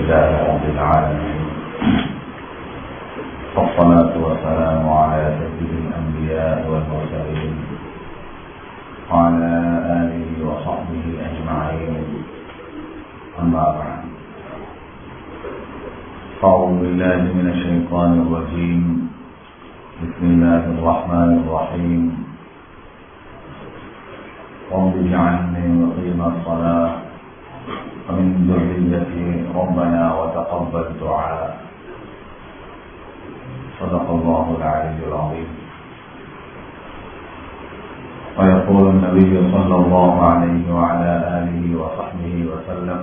لله رب العالمين والصلاة والسلام على سيد الأنبياء والمرسلين وعلى آله وصحبه أجمعين أما بعد أعوذ بالله من الشيطان الرجيم بسم الله الرحمن الرحيم رب اجعلني مقيم الصلاة ومن ذريتي ربنا وتقبل دعاء صدق الله العلي العظيم ويقول النبي صلى الله عليه وعلى آله وصحبه وسلم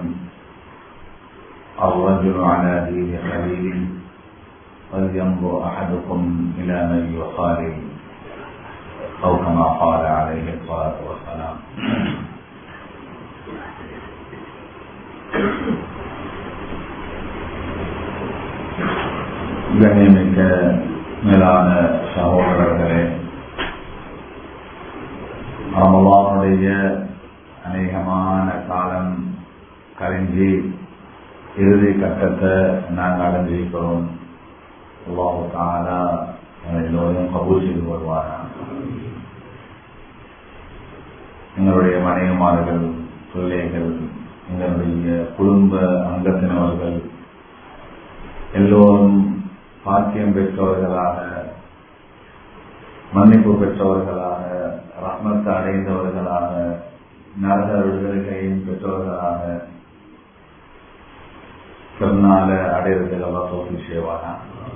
الرجل على دين خليله فلينظر أحدكم إلى من يخالل أو كما قال عليه الصلاة والسلام கண்ணியமிக்க மேலான சகோதரர்களே ரமலானுடைய அநேகமான காலம் கரைஞ்சி இறுதி கட்டத்தை நாங்கள் அடைஞ்சிருக்கிறோம் அல்லாஹு தாலா எல்லோரும் கபூல் செய்து வருவாரா எங்களுடைய மனைவிமார்கள் பிள்ளைகள் எங்களுடைய குடும்ப அங்கத்தினவர்கள் எல்லோரும் பாக்கியம் பெற்றவர்களாக மன்னிப்பு பெற்றவர்களாக ரத்னத்தை அடைந்தவர்களாக நரக விடுதலைகையும் பெற்றவர்களாக பிறநாள அடைவதற்கெல்லாம் தோல்வி செய்வானா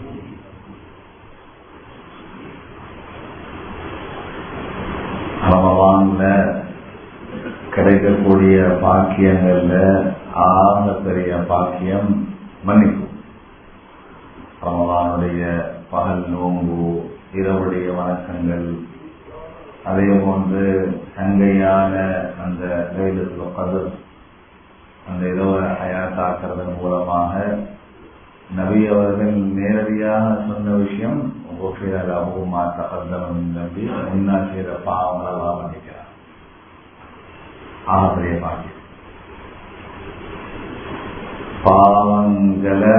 ரமவான்ல கிடைக்கக்கூடிய பாக்கியங்கள்ல ஆக பெரிய பாக்கியம் மன்னிப்பு ரமவானுடைய பகல் நோம்பு இரவுடைய வணக்கங்கள் அதே போன்று சங்கையான அந்த லைலத்துல கதர் அந்த இரவு ஹயாத்தாக்குறதன் மூலமாக நபி அவர்கள் நேரடியாக சொன்ன விஷயம் அபுமா தகதம் நம்பி முன்னா செய்த பாவங்களெல்லாம் மன்னிக்கிறார் ஆகப்பெரிய பாக்கியம் பாவங்களை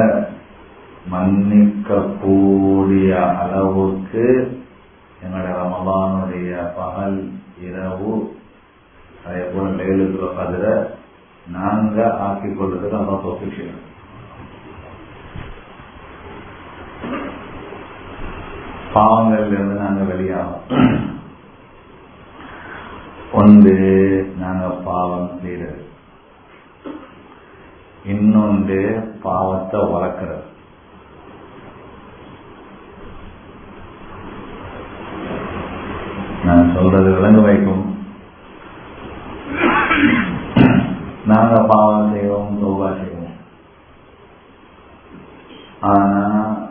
மன்னிக்கக்கூடிய அளவுக்கு எங்களுடைய ரமலானுடைய பகல் இரவு அதே போல லேலுக்குள்ள கதிர நாங்க ஆக்கிக் கொள்றதுக்கு நம்ம தோப்பிக்கிறோம் பாவங்கள்ல இருந்து நாங்க வெளியாகும் ஒன்று நாங்க பாவம் செய்யறது இன்னொன்று பாவத்தை வளர்க்கிறது நான் சொல்றது விளங்க வைக்கும் நாங்க பாவம் செய்வோம் சோபா செய்வோம் ஆனா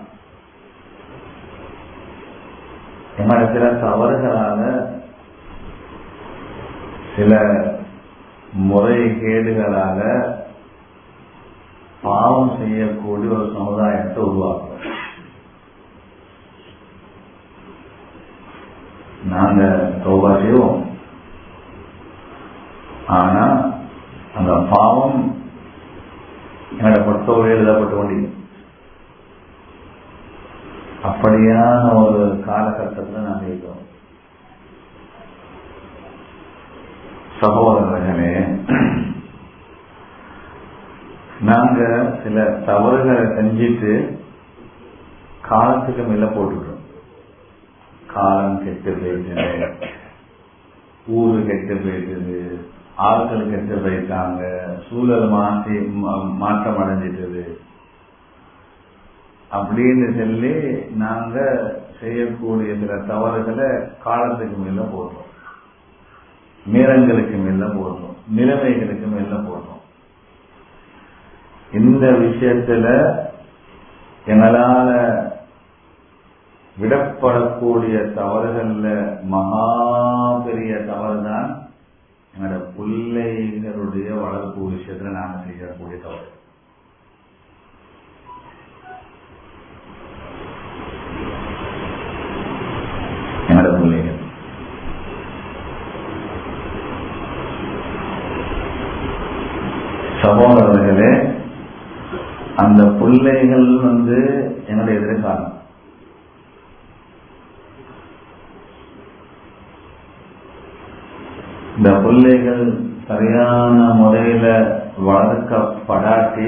எங்களோட சில தவறுகளால சில முறைகேடுகளால பாவம் செய்யக்கூடிய ஒரு சமுதாயத்தை உருவாக்குறோம் நாங்க தோபா செய்வோம் ஆனா அந்த பாவம் என்னோட பொறுத்தவரை எழுதப்பட்டு கொண்டிருக்கும் அப்படியான ஒரு காலகட்டத்தில் நாங்கள் இருக்கிறோம் சகோதரர்களே நாங்க சில தவறுகளை செஞ்சிட்டு காலத்துக்கு மேல போட்டுக்கிறோம் காலம் கெட்டு போயிட்டு ஊரு கெட்டு போயிட்டது ஆட்கள் கெட்டு போயிட்டாங்க சூழல் மாற்றி மாற்றம் அடைஞ்சிட்டது அப்படின்னு சொல்லி நாங்க செய்யக்கூடிய சில தவறுகளை காலத்துக்கு மேல போடுறோம் நேரங்களுக்கு மேல போடுறோம் நிலைமைகளுக்கு மேல போடுறோம் இந்த விஷயத்துல எங்களால விடப்படக்கூடிய தவறுகள்ல மகா பெரிய தவறு தான் எங்களோட பிள்ளைகளுடைய வளர்ப்பு விஷயத்துல நாம செய்யக்கூடிய தவறு என்னோட பிள்ளைகள் சகோதரர்களே அந்த பிள்ளைகள் வந்து என்னுடைய எதிர்காலம் இந்த பிள்ளைகள் சரியான முறையில வளர்க்கப்படாட்டி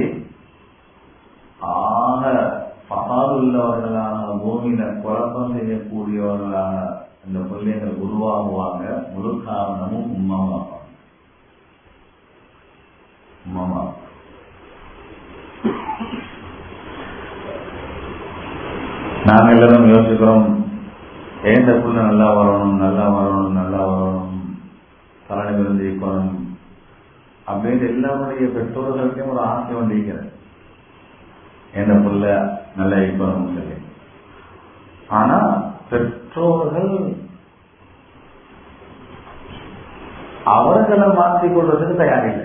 ஆக பகாதுள்ளவர்களாக பூமியில குழப்பம் செய்யக்கூடியவர்களாக இந்த பிள்ளைகள் உருவாகுவாங்க முழு காரணமும் உமாமா உமாமா நாங்க எல்லாரும் யோசிக்கிறோம் ஏந்த புள்ள நல்லா வரணும் நல்லா வரணும் நல்லா வரணும் தலைமை விருந்து இருக்கணும் அப்படின்னு எல்லாருடைய பெற்றோர்களுக்கும் ஒரு ஆசை வந்திருக்கிறது எந்த புள்ள நல்லா இருக்கணும் சொல்லி ஆனா பெற்றோர்கள் அவர்களை மாற்றிக் கொள்றதுக்கு தயாரில்லை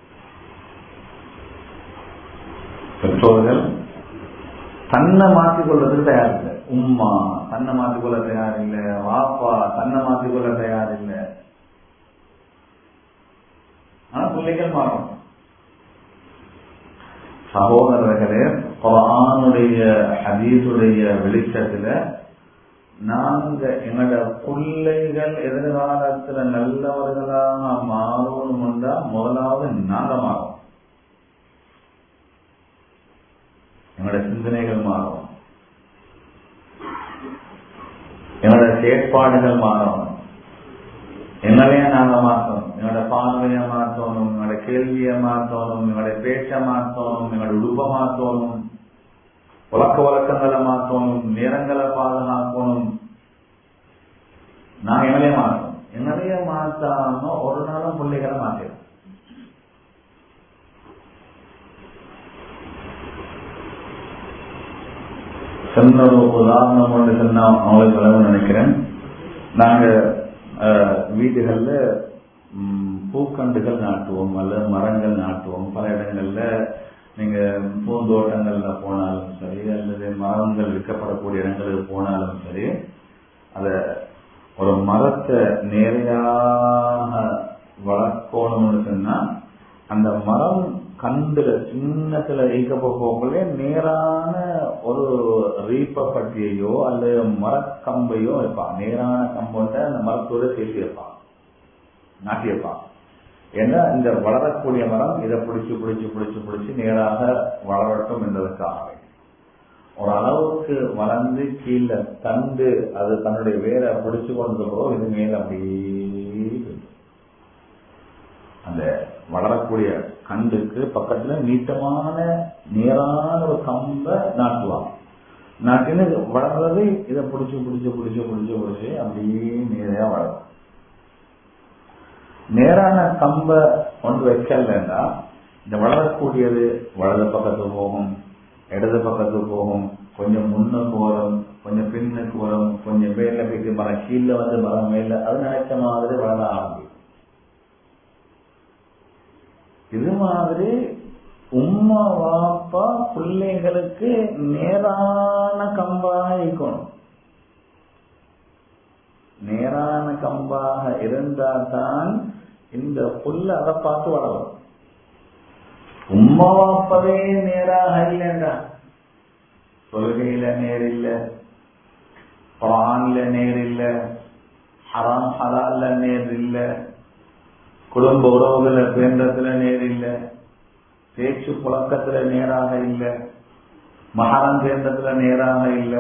பெற்றோர்கள் தன்னை மாற்றிக் கொள்றதுக்கு தயாரில்லை உம்மா தன்னை மாற்றிக்கொள்ள தயாரில்லை வாப்பா தன்னை மாற்றிக்கொள்ள தயாரில்லை ஆனா பிள்ளைகள் மாறும் சகோதரர்களே குரானுடைய ஹதீஸுடைய வெளிச்சத்துல நாங்க எங்களோட பிள்ளைகள் எதிர்காலத்துல நல்லவர்களாக மாறணும்னா முதலாவது நாங்க மாறும் எங்களோட சிந்தனைகள் மாறும் எங்களோட செயற்பாடுகள் மாறும் எங்களைய நாங்க மாற்றணும் எங்களோட பார்வைய மாற்றணும் எங்களோட கேள்விய மாற்றணும் எங்களோட பேச்ச மாற்றணும் எங்களோட உடுப்ப மாற்றணும் பழக்க வழக்கங்களை மாற்றணும் நேரங்களை பாதுகாக்கணும் நான் எங்களைய மாற்றணும் எங்களைய மாற்றாம ஒரு நாளும் பிள்ளைகளை மாற்றிடும் சின்ன ஒரு உதாரணம் ஒன்று சொன்னா அவங்களுக்கு சொல்லணும்னு நினைக்கிறேன் நாங்க வீடுகள்ல பூக்கண்டுகள் நாட்டுவோம் அல்லது மரங்கள் நாட்டுவோம் பல இடங்கள்ல நீங்க பூந்தோட்டங்கள்ல போனாலும் சரி அல்லது மரங்கள் விற்கப்படக்கூடிய இடங்களுக்கு போனாலும் சரி அத ஒரு மரத்தை நேரையாக வளர்க்கணும்னு சொன்னா அந்த மரம் கண்டுல சின்னத்துல ஈக்கப்போகலே நேரான ஒரு ரீப்ப பட்டியையோ அல்லது மரக்கம்பையோ வைப்பான் நேரான கம்பொண்ட அந்த மரத்தோட சேர்த்து வைப்பான் நாட்டி வைப்பான் ஏன்னா இந்த வளரக்கூடிய மரம் இதை பிடிச்சு பிடிச்சு பிடிச்சு பிடிச்சு நேராக வளரட்டும் என்பதற்காக ஒரு அளவுக்கு வளர்ந்து கீழே தண்டு அது தன்னுடைய வேரை பிடிச்சு கொண்டு இது மேல அப்படியே அந்த வளரக்கூடிய கண்டுக்கு பக்கத்துல நீட்டமான நேரான ஒரு கம்ப நாட்டுவாங்க நாட்டின்னு வளர்றது இதை பிடிச்சு பிடிச்சு பிடிச்சு பிடிச்சு பிடிச்சு அப்படியே நேரையா வளரும் நேரான கம்ப கொண்டு வைக்கலன்னா இந்த வளரக்கூடியது வலது பக்கத்துக்கு போகும் இடது பக்கத்துக்கு போகும் கொஞ்சம் முன்னுக்கு வரும் கொஞ்சம் பின்னுக்கு வரும் கொஞ்சம் மேல போயிட்டு மரம் கீழே வந்து மரம் மேல அது நினைச்ச மாதிரி வளர ஆரம்பிக்கும் இது மாதிரி உம்மா வாப்பா பிள்ளைகளுக்கு நேரான கம்பாக இருக்கணும் நேரான கம்பாக இருந்தா தான் இந்த புல்ல அதை பார்த்து வளரும் உம்மா வாப்பதே நேராக இல்லைண்டா தொழுகையில நேர் இல்ல குரான்ல நேர் இல்ல ஹராம் ஹலால்ல நேர் இல்ல குடும்ப உறவுகளை பேண்டத்துல நேர் இல்ல பேச்சு புழக்கத்துல நேராக இல்ல மகரம் பேண்டத்துல நேராக இல்ல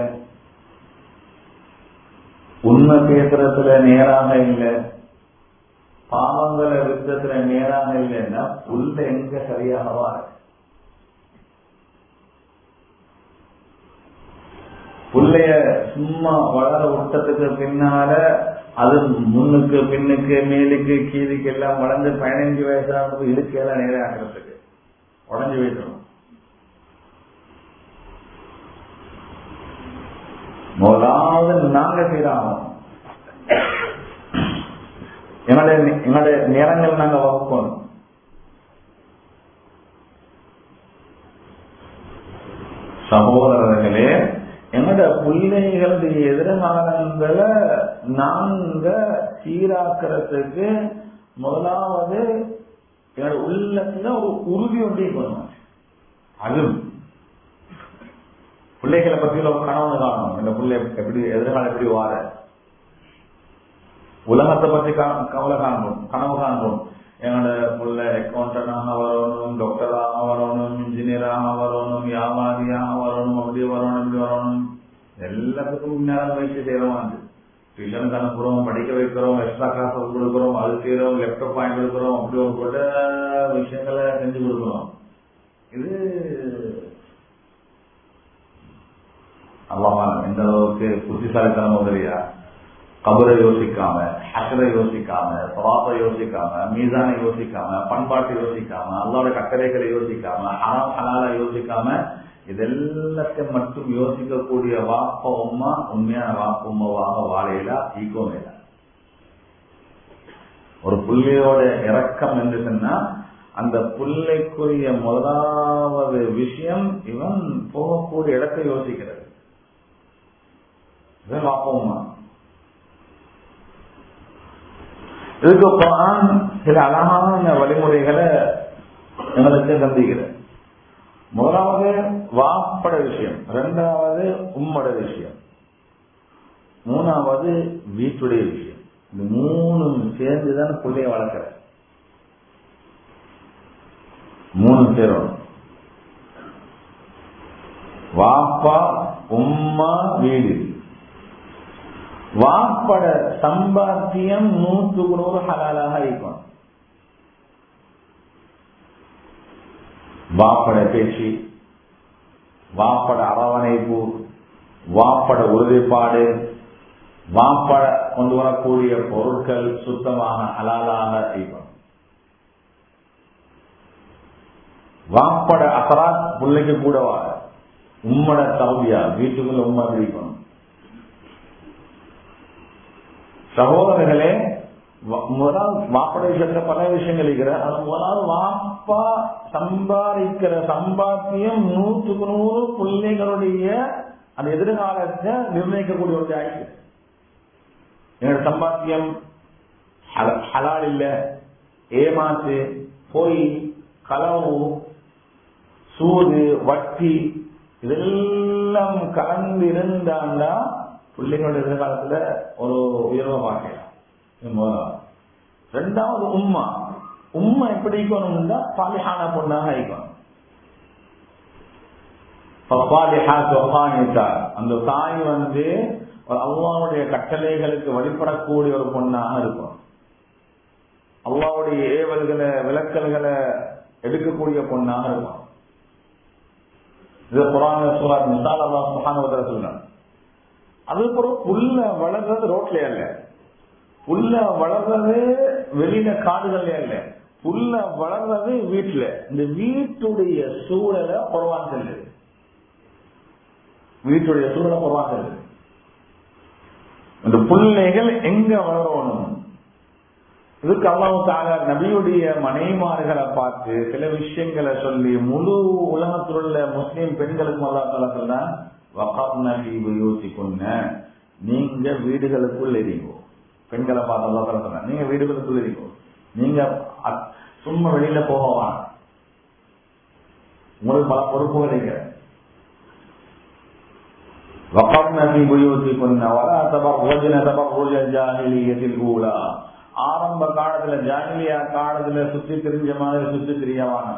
உண்மை பேசுறதுல நேராக இல்ல பாவங்களை விருத்தத்துல நேராக இல்லைன்னா உள்ள எங்க சரியாக வாரு புள்ளைய சும்மா வளர விட்டத்துக்கு பின்னால அது முன்னுக்கு பின்னுக்கு மேலுக்கு கீழுக்கு எல்லாம் வளர்ந்து பதினஞ்சு வயசான இடுக்கு எல்லாம் நேரம் ஆகிறதுக்கு உடஞ்சு போயிட்டோம் முதலாவது நாங்க செய்யறோம் எங்களுடைய எங்களுடைய நேரங்கள் நாங்க வகுப்போம் சகோதரர்களே எங்களோட பிள்ளைகளுடைய எதிர்காலங்களை நாங்க சீராக்கிறதுக்கு முதலாவது என்னோட உள்ளத்துல ஒரு உறுதி ஒன்றே பண்ணுவோம் அது பிள்ளைகளை பத்தி ஒரு கனவு காணும் இந்த பிள்ளை எப்படி எதிர்காலம் எப்படி வார உலகத்தை பத்தி கவலை காண்போம் கனவு காண்போம் என்னோட புள்ள அக்கௌண்டனாக வரணும் டாக்டராக வரணும் இன்ஜினியராக வரணும் வியாபாரியாக வரணும் அப்படி வரணும் இப்படி வரணும் எல்லாத்துக்கும் முன்னேற முயற்சி செய்யறோம் அது டியூஷனுக்கு அனுப்புறோம் படிக்க வைக்கிறோம் எக்ஸ்ட்ரா கிளாஸ் கொடுக்குறோம் அது செய்யறோம் லேப்டாப் வாங்கி கொடுக்குறோம் அப்படி ஒரு கூட விஷயங்களை செஞ்சு கொடுக்குறோம் இது அல்லாமல் எந்த அளவுக்கு புத்திசாலித்தனம் உதவியா கபரை யோசிக்காம ஹக்கரை யோசிக்காம சவாப்பை யோசிக்காம மீசானை யோசிக்காம பண்பாட்டை யோசிக்காம அல்லாவோட கட்டளைகளை யோசிக்காம ஹராம் ஹலால யோசிக்காம இதெல்லாத்தையும் மட்டும் யோசிக்கக்கூடிய வாப்ப உமா உண்மையான வாப்ப உமாவாக வாழையில ஈக்கோமே ஒரு புள்ளையோட இறக்கம் என்று சொன்னா அந்த புள்ளைக்குரிய முதலாவது விஷயம் இவன் போகக்கூடிய இடத்தை யோசிக்கிறது இதுதான் வாப்ப உமா இதுக்கு குரான் சில அழகான வழிமுறைகளை எங்களுக்கு சந்திக்கிற முதலாவது வாப்பட விஷயம் இரண்டாவது உம்மட விஷயம் மூணாவது வீட்டுடைய விஷயம் இந்த மூணு சேர்ந்துதான் பிள்ளைய வளர்க்கிற மூணு சேரும் வாப்பா உம்மா வீடு வாப்பட சம்பாத்தியம் நூற்றுக்கு நூறு ஹலாலாக இருக்கும் வாப்பட பேச்சு வாப்பட அரவணைப்பு வாப்பட உறுதிப்பாடு வாப்பட கொண்டு வரக்கூடிய பொருட்கள் சுத்தமாக ஹலாலாக இருக்கும் வாப்பட அசரா பிள்ளைக்கு கூட வார உம்மட தவியா வீட்டுக்குள்ள உண்மை இருக்கணும் சகோதரர்களே முதலாவது வாப்பட விஷயத்துல பல விஷயங்கள் இருக்கிற அது முதலாவது வாப்பா சம்பாதிக்கிற சம்பாத்தியம் நூற்றுக்கு நூறு பிள்ளைகளுடைய அந்த எதிர்காலத்தை நிர்ணயிக்கக்கூடிய ஒரு ஆயிடுச்சு என்னோட சம்பாத்தியம் ஹலால் இல்ல ஏமாத்து பொய் களவு சூது வட்டி இதெல்லாம் கலந்து இருந்தாண்டா பிள்ளைங்களோட எதிர்காலத்துல ஒரு உயர்வை பார்க்கலாம் ரெண்டாவது உம்மா உம்மா எப்படி இருக்கணும்னா பாலிஹான பொண்ணாக இருக்கணும் அந்த தாய் வந்து ஒரு அல்லாவுடைய கட்டளைகளுக்கு வழிபடக்கூடிய ஒரு பொண்ணாக இருக்கும் அல்லாவுடைய ஏவல்களை விளக்கல்களை எடுக்கக்கூடிய பொண்ணாக இருக்கும் இது புராண சூறாத் மிசால் அல்லா சுஹான சொல்றாங்க அதுக்கப்புறம் புல்ல வளர்றது ரோட்ல அல்ல புல்ல வளர்றது வெளியில காடுகள்ல அல்ல புல்ல வளர்றது வீட்டுல இந்த வீட்டுடைய சூழலை குறவான் செல்லுது வீட்டுடைய சூழலை குறவான் செல்லுது இந்த பிள்ளைகள் எங்க வளரணும் இதுக்கு அல்லாவுக்காக நபியுடைய மனைமார்களை பார்த்து சில விஷயங்களை சொல்லி முழு உலகத்தில் உள்ள முஸ்லீம் பெண்களுக்கு அல்லா தாலா சொல்றான் யோசிக்கொன்ன நீங்க வீடுகளுக்குள் எரிங்கோ பெண்களை பார்த்து அல்லா தாலா சொல்றான் நீங்க வீடுகளுக்குள் எரிங்கோ நீங்க சும்மா வெளியில போகவா உங்களுக்கு பல பொறுப்புகள் இருக்கிற وقرن في بيوتكن ولا تبرجن تبرج الجاهلية الأولى ஆரம்ப காலத்துல ஜாகிலியா காலத்துல சுத்தி திரிஞ்ச மாதிரி சுத்தி திரியவான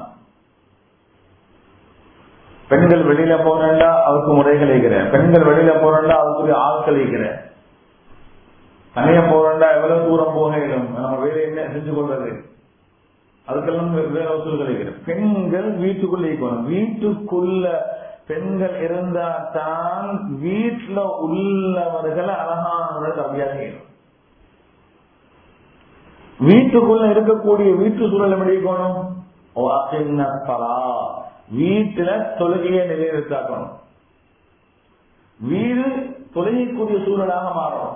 பெண்கள் வெளியில போறா அதுக்கு முறைகள் இருக்கிறேன் பெண்கள் வெளியில போறா அதுக்குரிய ஆட்கள் இருக்கிறேன் தனியா போறா எவ்வளவு தூரம் போக இயலும் நம்ம வேலை என்ன செஞ்சு கொள்வது அதுக்கெல்லாம் வேற வசூல்கள் இருக்கிறேன் பெண்கள் வீட்டுக்குள்ள இருக்கணும் வீட்டுக்குள்ள பெண்கள் இருந்தா தான் வீட்டுல உள்ளவர்களை அழகானவர்கள் அப்படியாக செய்யணும் வீட்டுக்குள்ள இருக்கக்கூடிய வீட்டு சூழல் எப்படி இருக்கணும் வீட்டுல தொழுகையை நிலைநிறுத்தாக்கணும் வீடு தொழுகைக்குரிய சூழலாக மாறணும்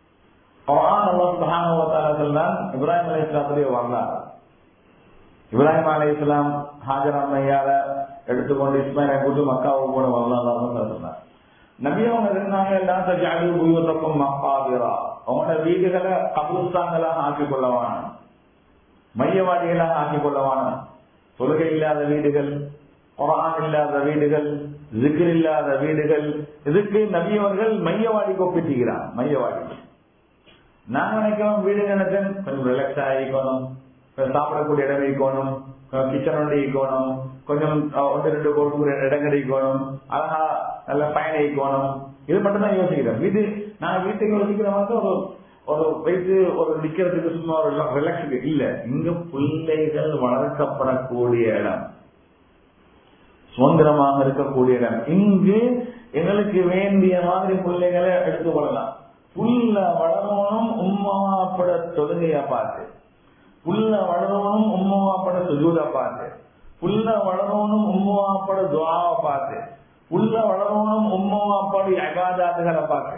இப்ராஹிம் அலி இஸ்லாத்துடைய வரலாறு இப்ராஹிம் அலி இஸ்லாம் ஹாஜர் அம்மையார எடுத்துக்கொண்டு இஸ்மாயிலை கூட்டு மக்காவை போன வரலாறு சொன்னார் நபியவங்க இருந்தாங்க எல்லாம் ஜாலி உயர்த்தக்கும் மக்காதிரா அவங்களோட வீடுகளை கபூஸ்தான்களாக ஆக்கிக் கொள்ளவான மையவாடிகளாக ஆக்கிக் கொள்ளவான தொழுகை இல்லாத வீடுகள் குரான் இல்லாத வீடுகள் ஜிக்ர் இல்லாத வீடுகள் இதுக்கு நபியவர்கள் மையவாடி ஒப்பிட்டுகிறார் மையவாடி நான் நினைக்கிறோம் வீடு நினைச்சேன் கொஞ்சம் ரிலாக்ஸ் ஆகிக்கணும் கொஞ்சம் சாப்பிடக்கூடிய இடம் இருக்கணும் கிச்சனோட இருக்கணும் கொஞ்சம் ஒன்று ரெண்டு போட்டு இடம் கிடைக்கணும் அழகா நல்ல பயன் இருக்கணும் இது மட்டும் தான் யோசிக்கிறேன் வீடு நான் வீட்டுக்கு யோசிக்கிற மாதிரி ஒரு ஒரு வயசு ஒரு நிக்கிறதுக்கு சும்மா ஒரு ரிலாக்ஸுக்கு இல்ல இங்க பிள்ளைகள் வளர்க்கப்படக்கூடிய இடம் சுதந்திரமாக இருக்கக்கூடிய இடம் இங்கு எங்களுக்கு வேண்டிய மாதிரி பிள்ளைகளை எடுத்துக் கொள்ளலாம் புல்ல வளரணும் உம்மாப்பட தொழுகைய பார்த்து புல்ல வளரணும் உம்மாப்பட சுஜூத பார்த்து புல்ல வளரணும் உம்மாப்பட துவாவை பார்த்து புல்ல வளரணும் உம்மாப்பட அகாதாதுகளை பார்த்து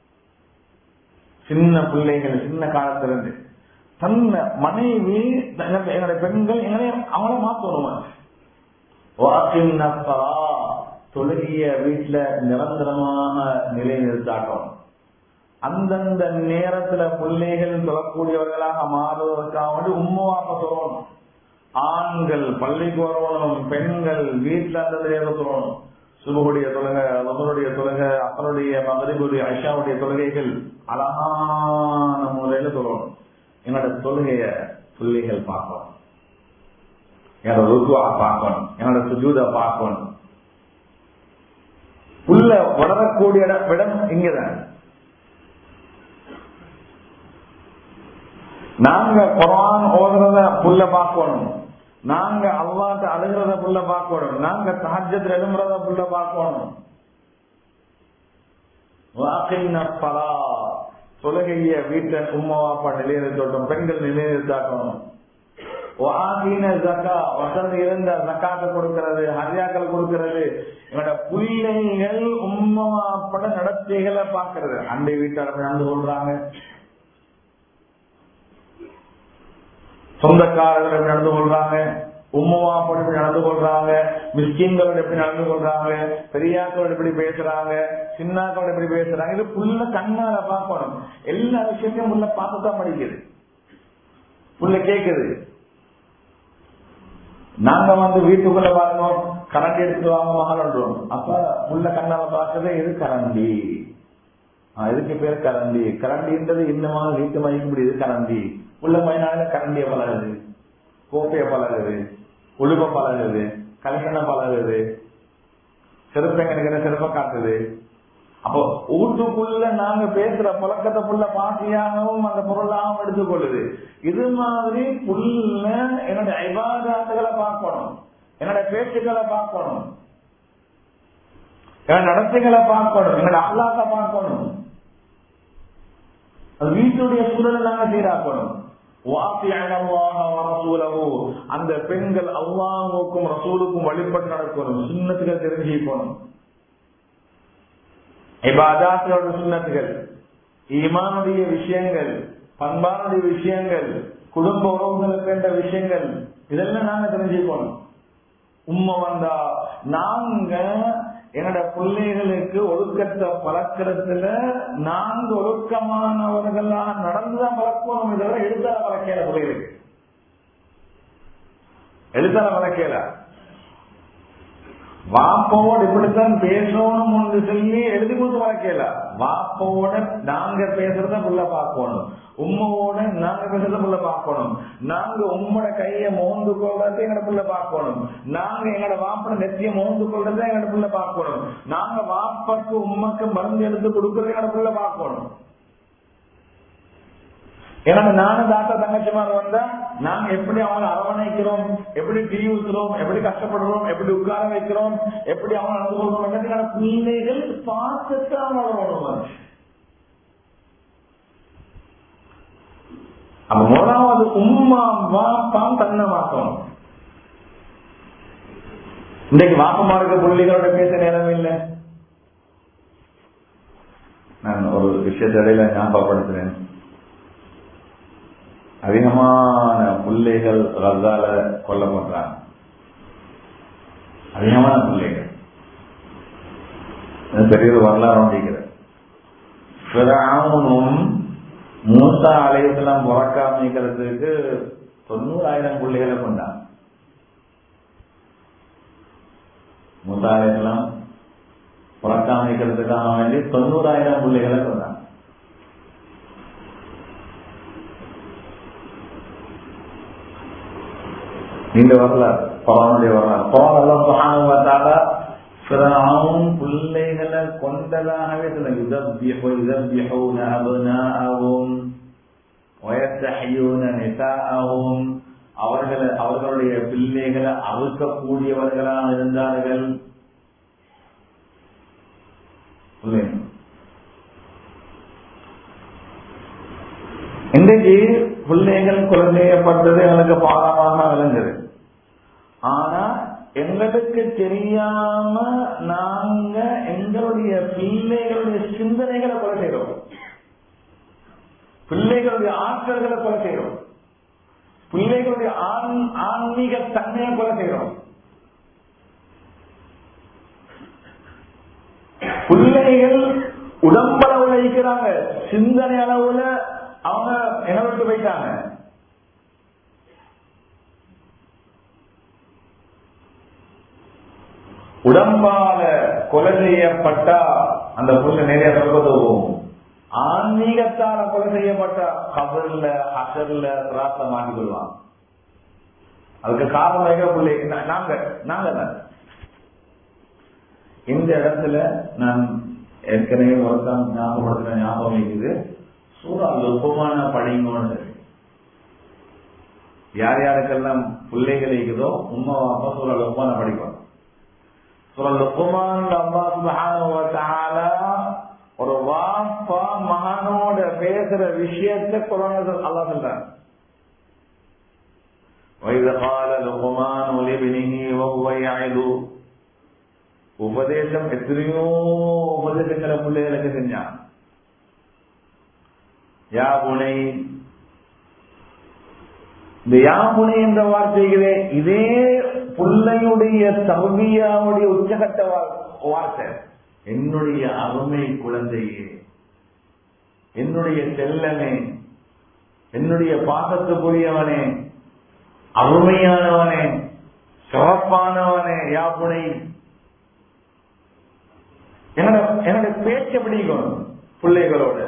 சின்ன பிள்ளைகள் சின்ன காலத்துல இருந்து தன்னை மனைவி என்னோட பெண்கள் எங்களை அவங்கள மாத்தணும் தொழுகிய வீட்டுல நிரந்தரமாக நிலைநிறுத்தாட்டம் அந்தந்த நேரத்துல பிள்ளைகள் சொல்லக்கூடியவர்களாக மாறுவதற்காக வேண்டி உம்மாப்ப சொல்லணும் ஆண்கள் பள்ளிக்கு வரணும் பெண்கள் வீட்டுல அந்த நேரம் சொல்லணும் சுபகுடைய தொழுகை மகனுடைய தொழுகை அப்பனுடைய மகரிபுடைய ஐஷாவுடைய தொழுகைகள் அழகான முறையில சொல்லணும் என்னோட தொழுகைய பிள்ளைகள் பார்க்கணும் என்னோட ருத்துவா பார்க்கணும் என்னோட சுஜூத பார்க்கணும் புல்ல வளரக்கூடிய இடம் இங்கதான் நாங்க குரான் ஓதுறத புல்ல பார்க்கணும் நாங்க அல்லாட்ட அழுகிறத புல்ல பார்க்கணும் நாங்க சஹஜத்தில் எழும்புறத புல்ல பார்க்கணும் தொழுகைய வீட்டை உம்மா அப்பா நிலைநிறுத்தட்டும் பெண்கள் நிலைநிறுத்தாக்கணும் வசந்தி இருந்த ஜக்காத்தை கொடுக்கிறது ஹரியாக்கள் கொடுக்கிறது என்னோட பிள்ளைகள் உம்மா அப்பட நடத்தைகளை பாக்குறது அண்டை வீட்டாளர் நடந்து கொள்றாங்க சொந்தக்காரர்கள் எப்படி நடந்து கொள்றாங்க உம்முவா எப்படி நடந்து கொள்றாங்க மிஸ்கின்களோட எப்படி நடந்து கொள்றாங்க பெரியாக்களோட எப்படி பேசுறாங்க சின்னாக்களோட எப்படி பேசுறாங்க இது புள்ள கண்ணால பார்க்கணும் எல்லா விஷயத்தையும் உள்ள பார்த்துதான் படிக்குது புள்ள கேக்குது நாங்க வந்து வீட்டுக்குள்ள வரணும் கரண்டி எடுத்து வாங்க மகன்றோம் அப்ப புள்ள கண்ணால பார்க்கறது இது கரண்டி இதுக்கு பேர் கரண்டி கரண்டின்றது இன்னமான வீட்டு மதிக்க முடியுது கரண்டி உள்ள பையனால கரண்டிய பழகுது கோப்பைய பழகுது உழுப்ப பழகுது கல்கண்ண பழகுது செருப்பங்க செருப்ப காட்டுது அப்போ வீட்டுக்குள்ள நாங்க பேசுற பழக்கத்தை புள்ள பாசியாகவும் அந்த பொருளாகவும் எடுத்துக்கொள்ளுது இது மாதிரி புள்ள என்னோட ஐபாதாத்துகளை பார்க்கணும் என்னோட பேச்சுக்களை பார்க்கணும் என்னோட நடத்தைகளை பார்க்கணும் என்னோட அல்லாத பார்க்கணும் வீட்டுடைய சூழலை நாங்க சீராக்கணும் அந்த பெண்கள் அல்லாவுக்கும் ரசூலுக்கும் வழிபட்டு நடக்கணும் சுண்ணத்துகள் தெரிஞ்சுக்கணும் இபாதாத்தோட சுண்ணத்துகள் ஈமானுடைய விஷயங்கள் பண்பானுடைய விஷயங்கள் குடும்ப உறவுகளுக்கு என்ற விஷயங்கள் இதெல்லாம் நாங்க தெரிஞ்சுக்கணும் உண்மை வந்தா நாங்க என்னோட பிள்ளைகளுக்கு ஒழுக்கத்தை பழக்கிறதுல நான்கு ஒழுக்கமானவர்களா நடந்துதான் பழக்கணும் இதோட எழுத்தால பழக்கல பிள்ளைகளுக்கு எழுத்தால பழக்கல வாப்போட இப்படித்தான் பேசணும் என்று சொல்லி எழுதி கொடுத்து வளர்க்கல வாப்போட நாங்க பேசுறத புள்ள பார்க்கணும் உம்மோட நாங்க பேசுறத புள்ள பார்க்கணும் நாங்க உம்மோட கைய மோந்து கொள்றத எங்கட புள்ள பார்க்கணும் நாங்க எங்கட வாப்பட நெத்திய மோந்து கொள்றத எங்கட புள்ள பார்க்கணும் நாங்க வாப்பக்கு உம்மக்கு மருந்து எடுத்து கொடுக்கறத எங்கட புள்ள பார்க்கணும் ஏன்னா நானும் தாத்தா தங்கச்சிமார் வந்தா நாங்க எப்படி அவங்களை அரவணைக்கிறோம் எப்படி டீ ஊத்துறோம் எப்படி கஷ்டப்படுறோம் எப்படி உட்கார வைக்கிறோம் எப்படி அவங்க நடந்து கொள்றோம் பிள்ளைகள் பார்த்துத்தான் வளரணும் அப்ப முதலாவது உம்மா வாப்பாம் தன்னை மாத்தணும் இன்றைக்கு வாப்பமாருக்கு பிள்ளைகளோட பேச நேரம் இல்லை நான் ஒரு விஷயத்த இடையில ஞாபகப்படுத்துறேன் அதிகமான பிள்ளைகள் ரத்தால கொல்லப்படுறாங்க அதிகமான பிள்ளைகள் பெரிய ஒரு வரலாறு அப்படிங்கிற பிறாமனும் மூசா ஆலயத்தெல்லாம் பிறக்காமிக்கிறதுக்கு தொண்ணூறாயிரம் பிள்ளைகளை கொண்டான் மூசாலைக்கெல்லாம் புறக்காம இருக்கிறதுக்காக வேண்டி தொண்ணூறாயிரம் பிள்ளைகளை கொண்டாங்க நீண்ட வரலாறு பரவனுடைய வரலாறு பரவன் எல்லாம் சுகானுவத்தால பிறவும் பிள்ளைகளை கொண்டதாகவே சில யுதபியோ யுதபியோன அபுனாவும் வயத்தஹியூன நிசாவும் அவர்களை அவர்களுடைய பிள்ளைகளை அறுக்கக்கூடியவர்களாக இருந்தார்கள் இன்றைக்கு பிள்ளைகள் குழந்தையப்பட்டது எங்களுக்கு பாடமாக விளங்குது ஆனா எங்களுக்கு தெரியாம நாங்க எங்களுடைய பிள்ளைகளுடைய சிந்தனைகளை கொலை செய்யறோம் பிள்ளைகளுடைய ஆற்றல்களை கொலை செய்யறோம் பிள்ளைகளுடைய ஆண் ஆன்மீக தன்மையை கொலை செய்யறோம் பிள்ளைகள் உடம்பளவுல இருக்கிறாங்க சிந்தனை அளவுல அவங்க என்ன விட்டு போயிட்டாங்க உடம்பால கொலை செய்யப்பட்டா அந்த புள்ள நிறைய சொர்க்கத்தை போகும் ஆன்மீகத்தால கொலை செய்யப்பட்ட கபர்ல அசர்ல திராட்சை மாட்டி கொள்வாங்க அதுக்கு காரணம் எங்க பிள்ளை நாங்க நாங்க தான் இந்த இடத்துல நான் ஏற்கனவே ஒருத்தான் ஞாபகப்படுத்தின ஞாபகம் இருக்குது சூறா லுப்பமான படிங்கன்னு யார் யாருக்கெல்லாம் பிள்ளைகள் இருக்குதோ உண்மை வாப்பா சூறா லுப்பமான படிப்பாங்க சூறா லுப்பமான அம்மா சுபஹான ஒரு வாப்பா மகனோட பேசுற விஷயத்தை குரான் அல்லா சொல்றாங்க وإذ قال لقمان لابنه وهو يعظه உபதேசம் எத்தனையோ உபதேசங்களை பிள்ளைகளுக்கு செஞ்சான் யாபுனை இந்த யாபுனை என்ற வார்த்தைகளே இதே பிள்ளையுடைய தகுதியாவுடைய உச்சகட்ட வார்த்தை என்னுடைய அருமை குழந்தையே என்னுடைய செல்லனே என்னுடைய பாசத்துக்குரியவனே அருமையானவனே சிறப்பானவனே யாபுனை என்னோட என்னோட பேச்சு பிடிக்கும் பிள்ளைகளோட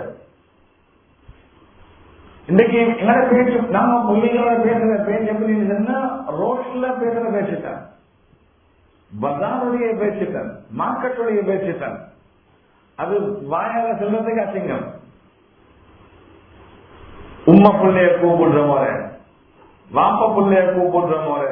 இன்னைக்கு என்னோட பேச்சு நம்ம பிள்ளைகளோட பேசுற பேச்சு எப்படி இருந்ததுன்னா ரோட்ல பேசுற பேச்சுட்டான் பஜாருடைய பேச்சுட்டான் மார்க்கெட்டுடைய பேச்சுட்டான் அது வாயால சொல்றதுக்கு அசிங்கம் உம்ம பிள்ளைய கூப்பிடுற முறை வாப்ப பிள்ளைய கூப்பிடுற முறை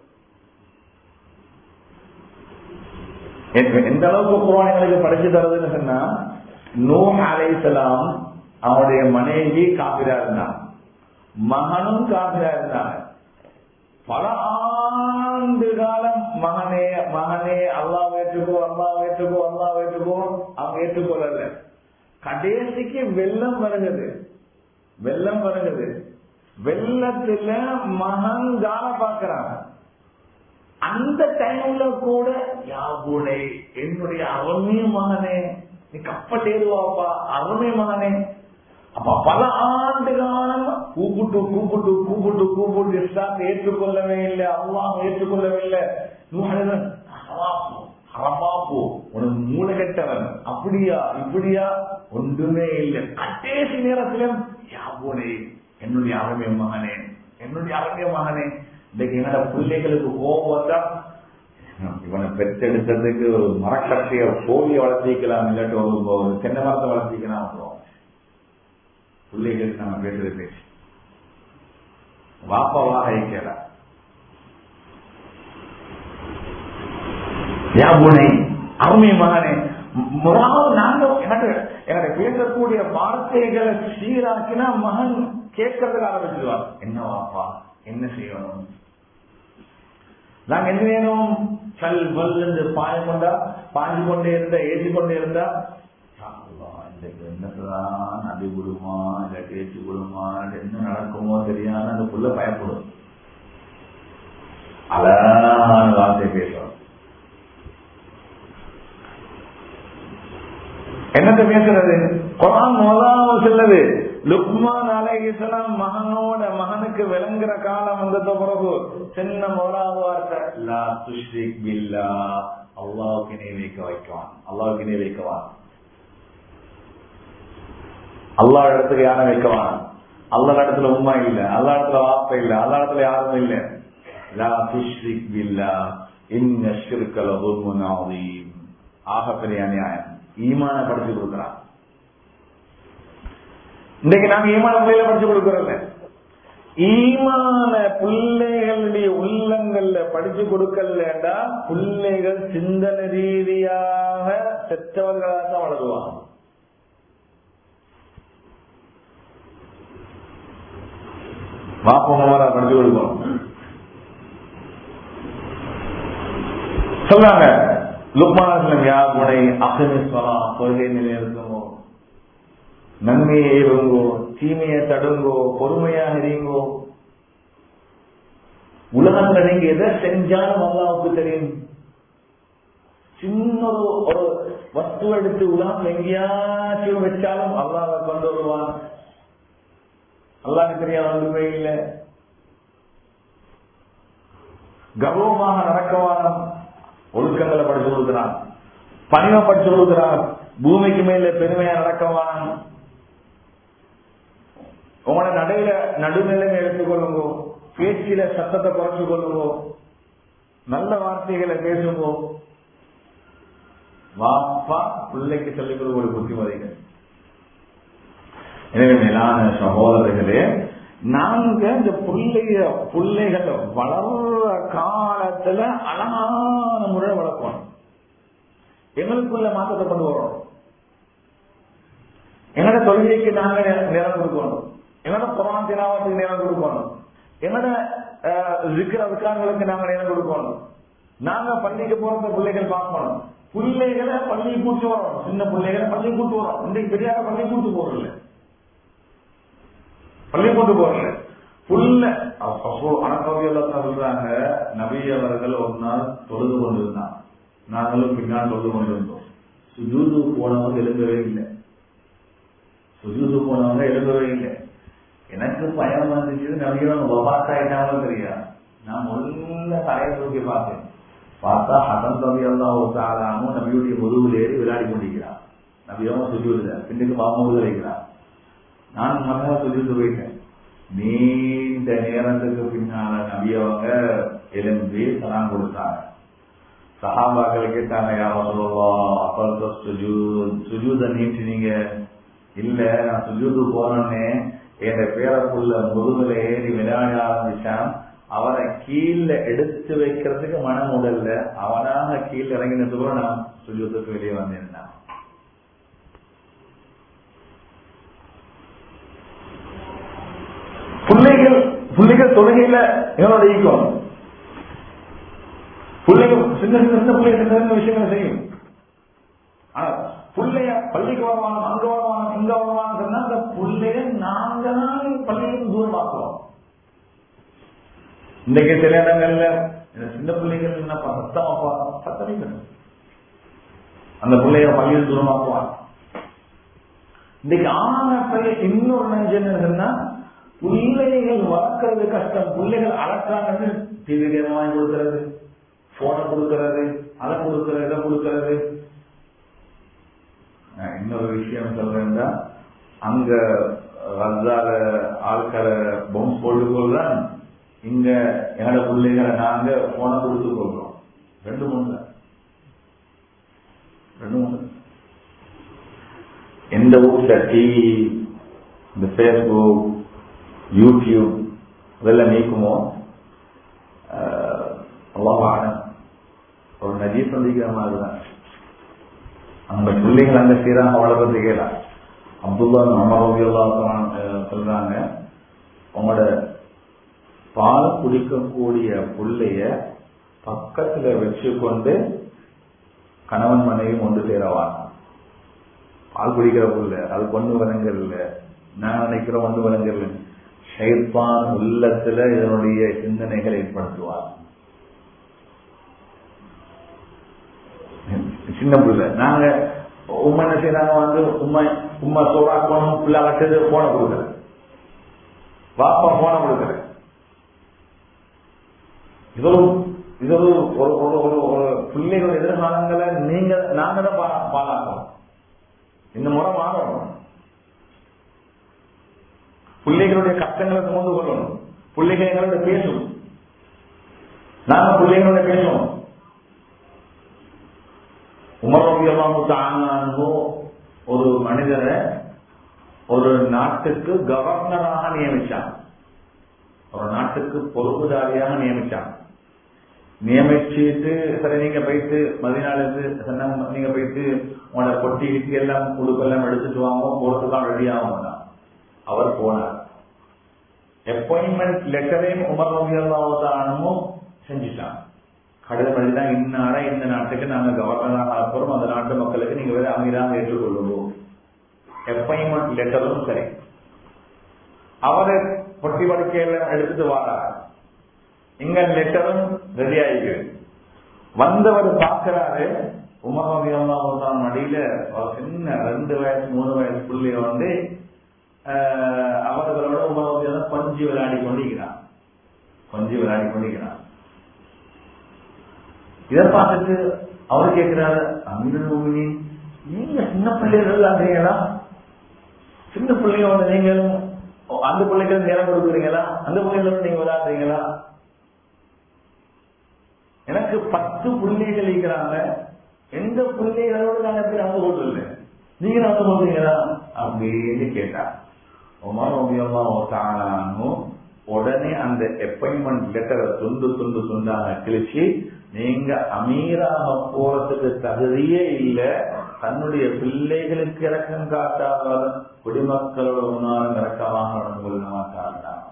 எந்த அளவுக்கு குரான்களுக்கு படிச்சு தரதுன்னு சொன்னா நூஹ் அலைசலாம் அவனுடைய மனைவி காப்பிரா இருந்தான் மகனும் காப்பிரா இருந்தாங்க பல ஆண்டு காலம் மகனே மகனே அல்லா ஏற்றுக்கோ அல்லா ஏற்றுக்கோ அல்லா ஏற்றுக்கோ அவங்க ஏற்றுக்கொள்ளல கடைசிக்கு வெள்ளம் வருகிறது வெள்ளம் வருகிறது வெள்ளத்துல மகன் கால பாக்குறாங்க அந்த டைம்ல கூட யாபுனை என்னுடைய அருமை மகனே நீ கப்பட்டேருவாப்பா அருமை மகனே அப்ப பல ஆண்டு காலம் கூப்பிட்டு கூப்பிட்டு கூப்பிட்டு கூப்பிட்டு இஸ்லாத்தை ஏற்றுக்கொள்ளவே இல்லை அல்லாஹ் ஏற்றுக்கொள்ளவே இல்லை ஹரமாப்போ உனக்கு மூளை கெட்டவன் அப்படியா இப்படியா ஒன்றுமே இல்லை கட்டேசி நேரத்திலும் யாபுனை என்னுடைய அருமை மகனே என்னுடைய அருமை மகனே இன்னைக்கு என்னோட பிள்ளைகளுக்கு கோபம் வந்தா இவனை பெற்றெடுக்கிறதுக்கு ஒரு மரக்கட்டைய கோழியை வளர்த்திக்கலாம் இல்லாட்டி ஒரு ஒரு தென்னை மரத்தை வளர்த்திக்கலாம் அப்புறம் பிள்ளைகளுக்கு நம்ம பேசுறது பேச்சு வாப்பாவாக ஐக்கியல யாபுனை அருமை மகனே முறாவது நாங்க எனக்கு எனக்கு பேசக்கூடிய வார்த்தைகளை சீராக்கினா மகன் கேட்கறதுக்கு ஆரம்பிச்சிருவார் என்ன வாப்பா என்ன செய்யணும் நாங்க என்ன வேணும் கல் வல் என்று பாயம் கொண்டா பாஞ்சு கொண்டே இருந்தா ஏற்றி கொண்டே இருந்தா இன்றைக்கு என்னதான் அடி விடுமா இல்லாட்டி ஏற்றி விடுமா என்ன நடக்குமோ தெரியாத அந்த புள்ள பயப்படும் அழகான வார்த்தை பேசும் என்னத்த பேசுறது குரான் முதலாவது சொல்லுது லுக்மான் அலைஹிஸ்லாம் மகனோட மகனுக்கு விளங்குற காலம் வந்தத பிறகு சின்ன முதலாவது வார்த்தை லா துஷ்ரிக் பில்லா அல்லாவுக்கு இணை வைக்க வைக்குவான் அல்லாவுக்கு இணை வைக்கவான் அல்லா இடத்துக்கு யாரும் வைக்கவான் அல்லா இடத்துல உண்மை இல்ல அல்லா இடத்துல வார்த்தை இல்ல அல்லா இடத்துல யாரும் இல்ல லா துஷ்ரிக் பில்லா இன்ன ஷிர்க லதுல்முன் அதீம் ஆக பெரிய அநியாயம் ஈமான படிச்சு கொடுக்கிறான் இன்னைக்கு நாங்க ஈமான பிள்ளையில படிச்சு கொடுக்கறோம் ஈமான பிள்ளைகளுடைய உள்ளங்கள்ல படிச்சு கொடுக்கலண்டா பிள்ளைகள் சிந்தனை ரீதியாக செற்றவர்களாக தான் வளருவாங்க வாப்பமாரா படிச்சு கொடுக்கணும் சொல்லாங்க லுக்மானம் யா குணை அகனிஸ்வரா கொள்கை நிலையிருக்கமோ நன்மையை இருங்கோ தீமையை தடுங்கோ பொறுமையாக இருங்கோ உலகத்துல நீங்க எதை செஞ்சாலும் அல்லாவுக்கு தெரியும் சின்ன ஒரு ஒரு வஸ்து எடுத்து உலகத்துல எங்கேயாச்சும் வச்சாலும் அல்லாவை கொண்டு வருவான் அல்லாஹ் தெரியாத ஒன்றுமே இல்லை கர்வமாக நடக்கவான ஒழுக்கங்களை படிச்சு கொடுக்கிறான் பணிவை படிச்சு கொடுக்கிறான் பூமிக்கு மேல பெருமையா நடக்கவான உங்களோட நடையில நடுநிலைமை எடுத்துக்கொள்ளுங்கோ பேச்சில சத்தத்தை குறைச்சு கொள்ளுங்கோ நல்ல வார்த்தைகளை பேசுங்கோ வாப்பா பிள்ளைக்கு சொல்லிக் கொடுக்க ஒரு புத்திமதிகள் எனவே மேலான சகோதரர்களே நாங்க இந்த பிள்ளைய பிள்ளைகள் வளர்ற காலத்துல அழகான முறை வளர்க்கணும் எங்களுக்குள்ள மாற்றத்தை கொண்டு வரோம் எங்களோட தொழுகைக்கு நாங்க நேரம் கொடுக்கணும் எங்களோட புறான் தினாவத்துக்கு நேரம் கொடுக்கணும் எங்களோட விக்கிர விக்காரங்களுக்கு நாங்க நேரம் கொடுக்கணும் நாங்க பள்ளிக்கு போற பிள்ளைகள் பார்க்கணும் பிள்ளைகளை பள்ளி கூட்டு வரோம் சின்ன பிள்ளைகளை பள்ளி கூட்டு வரோம் இன்றைக்கு பெரியார பள்ளி கூட்டு போறதில்ல பள்ளி கூட்டு போறல புல்ல அனக்கவியெல்லாம் சொல்றாங்க நபி அவர்கள் ஒரு நாள் தொழுது கொண்டிருந்தாங்க நாங்களும் பின்னால் தொழுது கொண்டிருந்தோம் சுஜூது போனவங்க எழுந்தவே இல்லை சுஜூது போனவங்க எழுந்தவே இல்லை எனக்கு பயம் வந்துச்சு நபியோட வபாத்தாயிட்டாலும் தெரியா நான் முதல்ல தலையை தூக்கி பார்த்தேன் பார்த்தா ஹசன் ரவி எல்லாம் ஒரு ஆளாமும் நபியுடைய முதுகுல ஏறி விளையாடி கொண்டிருக்கிறான் நபியோட சுஜூதுல பின்னுக்கு பாம்பு வைக்கிறான் நான் மகா சுஜூது போயிட்டேன் நீண்ட நேரத்துக்கு பின்னால நபியவங்க எலும்பி சலாம் கொடுத்தாங்க சஹாபாக்கள் கேட்டாங்க யாரும் சொல்லுவோம் அப்போ சுஜூத் சுஜூத நீட்டினீங்க இல்ல நான் சுஜூது போனோன்னே என் பேரப்புள்ள முதுகுல ஏறி விளையாட ஆரம்பிச்சான் அவனை கீழ எடுத்து வைக்கிறதுக்கு மனம் உடல்ல அவனாக கீழ் இறங்கினதுக்கு நான் சுஜூத்துக்கு வெளியே வந்திருந்தான் பிள்ளைகள் பிள்ளைகள் தொழுகையில என்னோட ஈக்கம் பிள்ளைகள் சின்ன சின்ன சின்ன பிள்ளைகள் சின்ன சின்ன விஷயங்களை செய்யும் ஆனா பிள்ளைய பள்ளிக்கு வருவாங்க அங்க வருவாங்க இங்க வருவாங்க சொன்னா அந்த பிள்ளைய நாங்க தான் பள்ளிக்கு தூரமாக்குவோம் இன்றைக்கு சில இடங்கள்ல சின்ன பிள்ளைகள் என்னப்பா சத்தமாப்பா சத்தமே அந்த பிள்ளைய பள்ளியில் தூரமாக்குவாங்க இன்னைக்கு ஆன பையன் இன்னொரு நஞ்சன் சொன்னா பிள்ளைகள் வளர்க்கறது கஷ்டம் பிள்ளைகள் அளக்காங்கன்னு டிவி கேம் வாங்கி கொடுக்கறது போனை கொடுக்கறது அதை கொடுக்கறது இதை கொடுக்கறது இன்னொரு விஷயம் சொல்றேன்னா அங்க ரத்தால ஆட்களை பொம்மை போட்டுக்கொள்றான் இங்க என்னோட பிள்ளைகளை நாங்க போனை கொடுத்து கொள்றோம் ரெண்டு மூணு ரெண்டு மூணு எந்த ஊர்ல டிவி இந்த பேஸ்புக் யூடியூப் அதெல்லாம் நீக்குமோ அல்லாஹ் ஒரு நஜீ சந்திக்கிற மாதிரி தான் அந்த பிள்ளைகள் அங்க சீராக வளர்றது கேளா அப்துல்லா அமரோகியெல்லாம் சொல்றாங்க உங்களோட பால் குடிக்கக்கூடிய பிள்ளைய பக்கத்துல வச்சுக்கொண்டு கணவன் மனைவி ஒன்று சேரவாங்க பால் குடிக்கிற புள்ள அது பொண்ணு வரங்கல்ல நான் நினைக்கிறோம் ஒன்று வரங்கல்ல ஷைப்பான் உள்ளத்துல இதனுடைய சிந்தனைகளை ஏற்படுத்துவார் சின்ன பிள்ளை நாங்க உண்மை என்ன செய்யறாங்க வந்து உண்மை உண்மை சோறாக்கணும் பிள்ளை வச்சது போன கொடுக்குற வாப்பா போன கொடுக்குற இது ஒரு இது ஒரு ஒரு ஒரு ஒரு பிள்ளைகளோட எதிர்காலங்களை நீங்க நாங்க தான் பா- பாழாக்கணும் இந்த முறை மாறணும் பிள்ளைகளுடைய கஷ்டங்களை சுமந்து கொள்ளணும் பிள்ளைகள் எங்களோட பேசும் நாங்க பிள்ளைகளோட பேசுவோம் உமர் ரபியல்லாஹு ஒரு மனிதரை ஒரு நாட்டுக்கு கவர்னராக நியமிச்சான் ஒரு நாட்டுக்கு பொறுப்புதாரியாக நியமிச்சான் நியமிச்சுட்டு சரி நீங்க போயிட்டு மதினால இருந்து சொன்னாங்க, நீங்க போயிட்டு உங்களோட பொட்டி கிட்டி எல்லாம் உடுப்பெல்லாம் எடுத்துட்டு வாங்க போறதுக்காக ரெடி ஆகும் அவர் போனார் அப்பாயின்மெண்ட் லெட்டரையும் உமர் ரபியல்லாவும் செஞ்சுட்டான் கடிதம் எழுதிதான் இன்னார இந்த நாட்டுக்கு நாங்க கவர்னராக அப்புறம் அந்த நாட்டு மக்களுக்கு நீங்க வேற அமீராக ஏற்றுக்கொள்ளுவோம் அப்பாயின்மெண்ட் லெட்டரும் சரி அவரை பொட்டி படுக்கையில எடுத்துட்டு வாரார் இங்க லெட்டரும் ரெடி ஆயிருக்கு வந்தவர் பார்க்கிறாரு உமரவியெல்லாம் மடியில ஒரு சின்ன ரெண்டு வயசு மூணு வயசு புள்ளைய வந்து ஆஹ், அவர்களோட உமரவியெல்லாம் கொஞ்சி விளையாடி கொண்டிருக்கிறான் கொஞ்சி விளையாடி கொண்டிருக்கிறான் இதை பார்த்துட்டு அவர் கேட்கிறாரு அமீரன் மோகினி நீங்க சின்ன பிள்ளைகள் விளையாடுறீங்களா சின்ன பிள்ளையோட நீங்களும் அந்த பிள்ளைகள் நேரம் கொடுக்குறீங்களா அந்த பிள்ளைகளோட நீங்க விளையாடுறீங்களா எனக்கு பத்து பிள்ளைகள் இருக்கிறாங்க எந்த பிள்ளைகளோட நாங்க எப்படி நடந்து கொள்ளல நீங்க நடந்து கொள்றீங்களா அப்படின்னு கேட்டா உமர் ரபியல்லா தானானும் உடனே அந்த அப்பாயின்மெண்ட் லெட்டரை துண்டு துண்டு துண்டாக கிழிச்சு நீங்க அமீராக போறதுக்கு தகுதியே இல்ல தன்னுடைய பிள்ளைகளுக்கு இறக்கம் காட்டாத குடிமக்களோட உணாரம் இறக்கமாக நடந்து கொள்ள மாட்டாங்க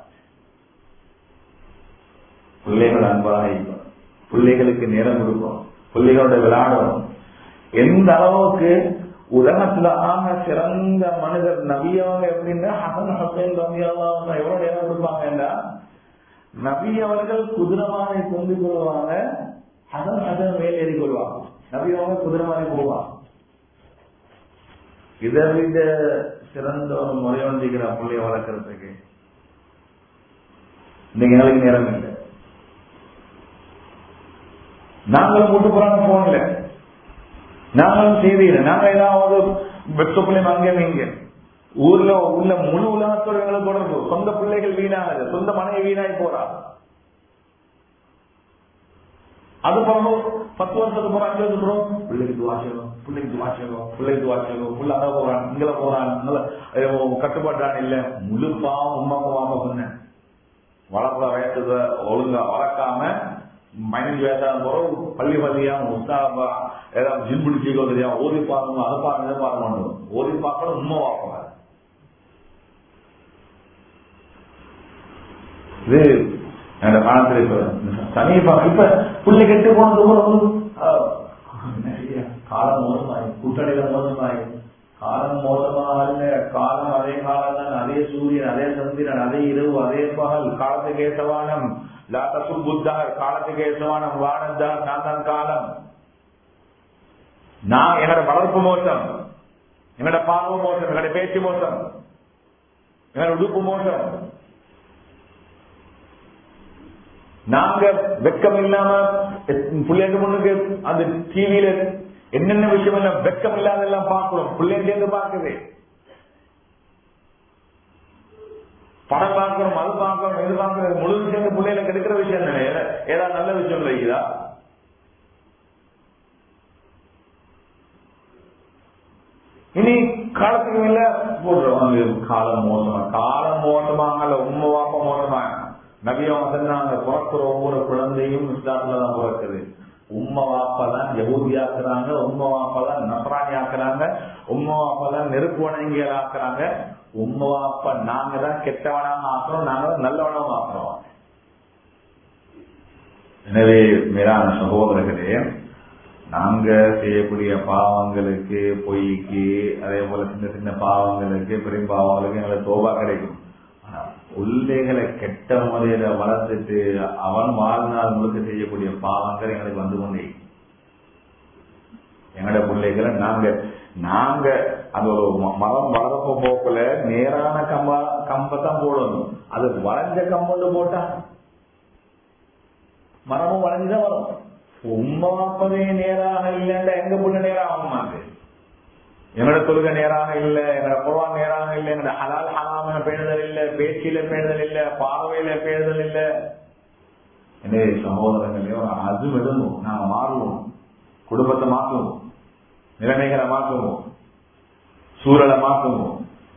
பிள்ளைகள் அன்பாக இருக்கும் பிள்ளைகளுக்கு நேரம் கொடுக்கும் பிள்ளைகளோட விளையாடணும் எந்த அளவுக்கு உலகத்துல ஆக சிறந்த மனிதர் நபியவங்க எப்படின்னா ஹசன் ஹசன் ரபியவங்க எவ்வளவு நேரம் கொடுப்பாங்கன்னா நபி அவர்கள் குதிரமானை கொண்டு கொள்வாங்க ஹசன் ஹசன் மேல் ஏறி கொள்வாங்க நபி அவங்க குதிரமானை போவாங்க இதை விட சிறந்த ஒரு முறை வந்திருக்கிற பிள்ளைய வளர்க்கறதுக்கு இன்னைக்கு எங்களுக்கு நேரம் இல்லை நாங்களும் கூட்டு போறாங்க போன்ல நாங்களும் செய்தியில நாங்க ஏதாவது வெற்ற பிள்ளைங்க அங்கே இங்க ஊர்ல உள்ள முழு உலகத்தோட எங்களுக்கு தொடர்பு சொந்த பிள்ளைகள் வீணாகுது சொந்த மனைவி வீணாய் போறா அது பிறகு பத்து வருஷத்துக்கு போற அஞ்சு வருஷத்துக்கு போறோம் பிள்ளைக்கு துவா செய்யணும் பிள்ளைக்கு துவா செய்யணும் பிள்ளைக்கு துவா செய்யணும் புள்ள அங்க போறான் இங்க போறான் நல்ல கட்டுப்பாட்டான் இல்ல முழு பாவம் உமாக்கு வாம சொன்னேன் வளர்ப்புற வயசுக்கு ஒழுங்கா வளர்க்காம பதினஞ்சு வயசான போறோம் பள்ளி பள்ளியா முஸ்தாபா ஏதாவது ஜிம் பிடிச்சிக்கோ தெரியா ஓதி பார்க்கணும் அதை பார்க்கணும் இதை பார்க்க மாட்டோம் ஓதி பார்க்கணும் உண்மை பார்க்கணும் இது என்னோட காலத்துல இப்ப சமீபா இப்ப புள்ளி கெட்டு போனது கூட ஒரு, ஆஹ், என்ன செய்ய? காலம் மோசமாயி கூட்டணியில மோசமாயி காலம் மோசமாக காலம் அதே காலம் தான் அதே சூரியன் அதே சந்திரன் அதே இரவு அதே பகல் காலத்துக்கு ஏசவானம் லாத்தசுல் புத்தகர் காலத்துக்கு ஏசவானம் வானந்தார் நான் தான் காலம் நான் என்னோட வளர்ப்பு மோசம் என்னோட பார்வை மோசம் என்னோட பேச்சு மோசம் என்னோட உடுப்பு மோசம் நாங்க வெக்கம் இல்லாம பிள்ளைங்க முன்னுக்கு அந்த டிவியில என்னென்ன விஷயம் எல்லாம் வெக்கம் இல்லாதெல்லாம் பார்க்கிறோம் பிள்ளைங்க சேர்ந்து பார்க்குது படம் பார்க்கிறோம் அது பார்க்கிறோம் இது பார்க்கிறோம் முழு விஷயம் பிள்ளைகளை கெடுக்கிற விஷயம் தானே ஏதா- ஏதாவது நல்ல விஷயம் இல்லையா இனி காலத்துக்கு மேல போடுறோம் அது காலம் மோசமா காலம் மோசமாக அல்ல உண்மை வாப்ப மோசமா நபியம் சொன்னாங்க பிறக்கிற ஒவ்வொரு குழந்தையும் இஸ்லாத்துல தான் பிறக்குது உம்மை வாப்பா தான் யகூதி ஆக்குறாங்க உம்மை வாப்பா தான் நசராணி ஆக்குறாங்க உம்மை வாப்பா தான் நெருப்பு வணங்கியல் ஆக்குறாங்க உம்மை வாப்பா நாங்க தான் கெட்டவனாக ஆக்குறோம் நாங்க தான் நல்லவனாக ஆக்குறோம் எனவே மேலான சகோதரர்களே நாங்க செய்யக்கூடிய பாவங்களுக்கு பொய்க்கு அதே போல சின்ன சின்ன பாவங்களுக்கு பெரிய பாவங்களுக்கு எங்களுக்கு தோபா கிடைக்கும் ஆனா பிள்ளைகளை கெட்ட முறையில வளர்த்துட்டு அவன் வாழ்நாள் முழுக்க செய்யக்கூடிய பாவங்கள் எங்களுக்கு வந்து கொண்டே இருக்கு. எங்களோட பிள்ளைகளை நாங்க நாங்க அந்த ஒரு ம- மரம் வளர்ப்ப போக்குல நேரான கம்ப கம்பத்தான் போடணும் அது வளைஞ்ச கம்பொண்டு போட்டா மரமும் வளைஞ்சுதான் வரும் உம்மா அப்பவே நேராக இல்லைன்னா எங்க புள்ள நேராகும் அது எங்கட தொழுகை நேராக இல்ல எங்கட குர்ஆன் நேராக இல்ல எங்கட ஹலால் ஹராம பேணுதல் இல்ல பேச்சில பேணுதல் இல்ல பார்வையில பேணுதல் இல்ல எனவே சகோதரங்களே ஒரு அஜும் எழுதும் நாங்க மாறுவோம் குடும்பத்தை மாற்றுவோம் நிலைமைகளை மாற்றுவோம் சூழலை மாற்றுவோம்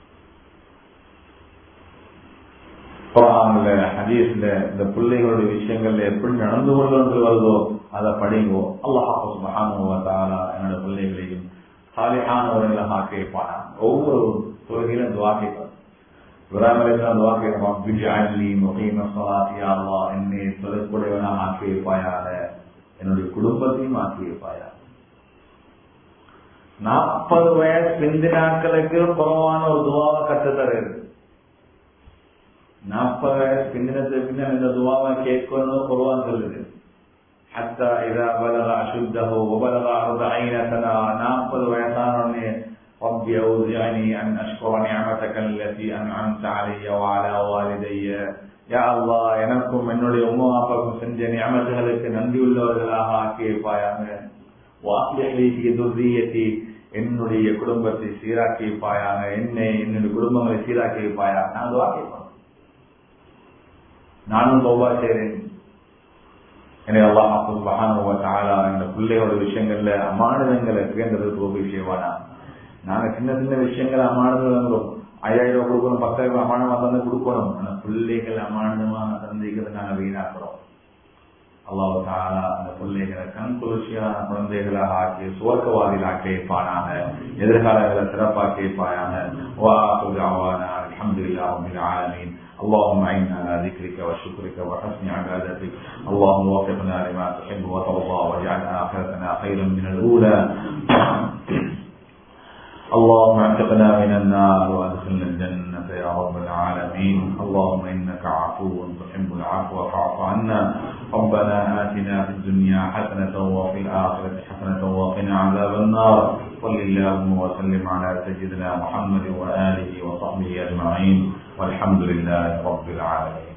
குரான்ல ஹதீஸ்ல இந்த பிள்ளைகளுடைய விஷயங்கள்ல எப்படி நடந்து கொள்வது வருதோ அதை படிங்கோ அல்லாஹ் சுபஹானுவத்தாலா என்னோட பிள்ளைகளையும் சாலிஹானவர்களை ஆக்கியிருப்பானா ஒவ்வொரு தொழுகையிலும் துவா கேட்பார் இப்ராஹிம் அலைஹிஸ்ஸலாம் துவா கேட்பான் பிஜஅலி முகீம ஸலாத்தி யா அல்லாஹ் என்னை தொழக்கூடியவனாக ஆக்கியிருப்பாயாக என்னுடைய குடும்பத்தையும் ஆக்கியிருப்பாயாக நாற்பது வயசு பிந்தி நாட்களுக்கு குறவான ஒரு துவாவை கற்றுத்தருது நாற்பது வயசு பிந்தினத்துக்கு பின்னால் இந்த துவாவை கேட்கணும் குருவான் சொல்லுது حتى إذا بلغ أشده وبلغ أربعين سنة ناقض ويسانني ربي أوزعني أن أشكر نعمتك التي أنعمت علي وعلى والدي يا الله எனக்கும் என்னுடைய உமா அப்பாவுக்கும் செஞ்ச நியமத்துகளுக்கு நன்றியுள்ளவர்களாக ஆக்கியிருப்பாயாக வாசிலி துர்ரியத்தி என்னுடைய குடும்பத்தை சீராக்கி வைப்பாயாக என்னை என்னுடைய குடும்பங்களை சீராக்கி வைப்பாயாக நான் வாக்கிப்போம் நானும் தௌபா செய்றேன் எனவே அல்லாஹ் சுப்ஹானஹு தஆலா இந்த பிள்ளையோட விஷயங்கள்ல அமானுதங்களை பேர்ந்தது தோல்வி செய்வானா நாங்க சின்ன சின்ன விஷயங்கள் அமானுதம் வாங்குறோம் ஐயாயிரம் ரூபாய் கொடுக்கணும் பத்தாயிரம் ரூபாய் அமானமா தந்து கொடுக்கணும் ஆனா பிள்ளைகள் அமானுதமாக தந்திக்கிறது நாங்க வீணாக்குறோம் அல்லாஹ் தாலா அந்த பிள்ளைகளை கண் குளிர்ச்சியான குழந்தைகளாக ஆக்கி சுவர்க்கவாதிகள் ஆக்கியிருப்பானாக எதிர்காலங்களை சிறப்பாக்கி இருப்பாயாக வா சுஜாவான அல்ஹம்துலில்லாஹி ரப்பில் ஆலமீன் اللهم اعنا على ذكرك وشكرك وحسن عبادتك اللهم وفقنا لما تحب وترضى واجعل اخرتنا خيرا من الاولى اللهم اعتقنا من النار وادخلنا الجنة يا رب العالمين اللهم انك عفو تحب العفو فاعف عنا ربنا آتنا في الدنيا حسنة وفي الآخرة حسنة وقنا عذاب النار صل اللهم وسلم على سيدنا محمد وآله وصحبه أجمعين والحمد لله رب العالمين